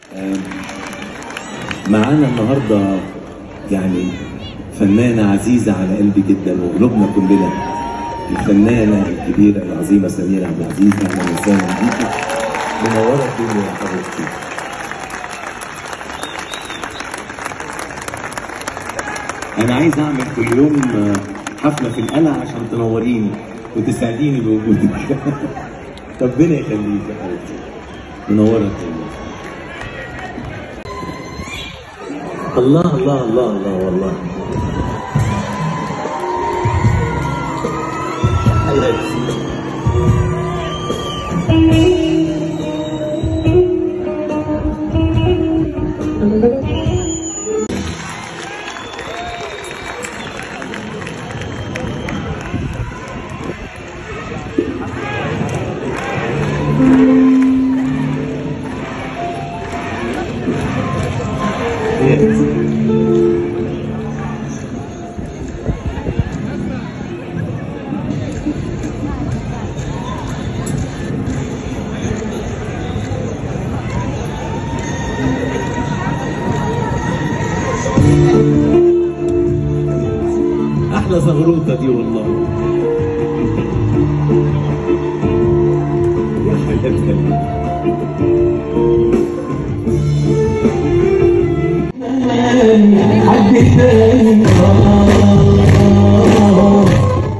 معانا النهارده يعني فنانة عزيزة على قلبي جدا وقلوبنا كلنا الفنانة الكبيرة العظيمة سميرة عبد العزيز أهلا وسهلا بيكي منورة الدنيا يا حبيبتي أنا عايز أعمل كل يوم حفلة في القلعة عشان تنوريني وتسعديني بوجودك ربنا يخليك يا حبيبتي منورة الدنيا الله الله الله الله والله احلى زغروطه دي والله يا حبيبتي حد تاني